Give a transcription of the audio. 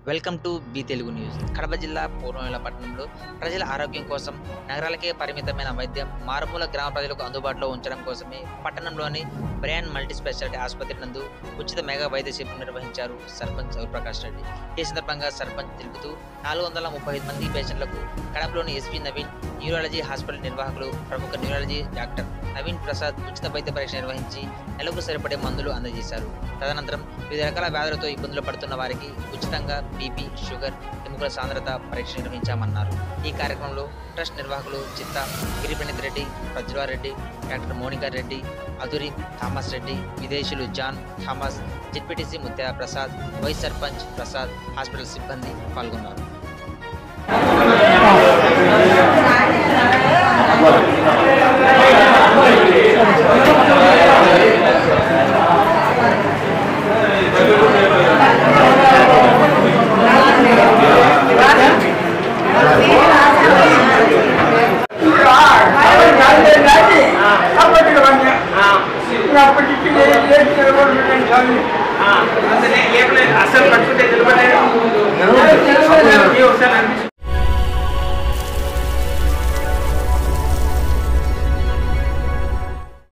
welcome to B Telugu news Kadapa జిల్లా పూర్వమేల పట్టణంలో ప్రజల ఆరోగ్యం కోసం నగరాలకే పరిమితమైన వైద్యం మారుమూల గ్రామ ప్రజలకు అందుబాటులో ఉంచడం కోసమే పట్టణంలోని బ్రాండ్ మల్టీ స్పెషాలిటీ ఆసుపత్రి నందు ఉచిత మెగా వైద్య శిబిరం నిర్వహించారు సర్పంచ్ ప్రకాష్ రెడ్డి ఈ సందర్భంగా సర్పంచ్ తెలుపుతూ నాలుగు వందల ముప్పై ఐదు మంది పేషెంట్లకు కడపలోని ఎస్వి నవీన్ న్యూరాలజీ హాస్పిటల్ నిర్వాహకులు ప్రముఖ న్యూరాలజీ డాక్టర్ నవీన్ ప్రసాద్ ఉచిత వైద్య పరీక్ష నిర్వహించి నెలకు సరిపడే మందులు అందజేశారు తదనంతరం వివిధ రకాల వ్యాధులతో ఇబ్బందులు పడుతున్న వారికి ఉచితంగా బీపీ షుగర్ ఎముకల సాంద్రత పరీక్ష నిర్వహించామన్నారు ఈ కార్యక్రమంలో ట్రస్ట్ నిర్వాహకులు చిత్త గిరిపండిత్ రెడ్డి ప్రజ్వల్ రెడ్డి డాక్టర్ మోనికా రెడ్డి అధురి థామస్ రెడ్డి విదేశీయులు John Thomas ZPTC Mutyala Prasad vice sarpanch Prasad hospital సిబ్బంది పాల్గొన్నారు అసలు పట్టుకుంటే నిలబడే ఒకసారి అనిపించింది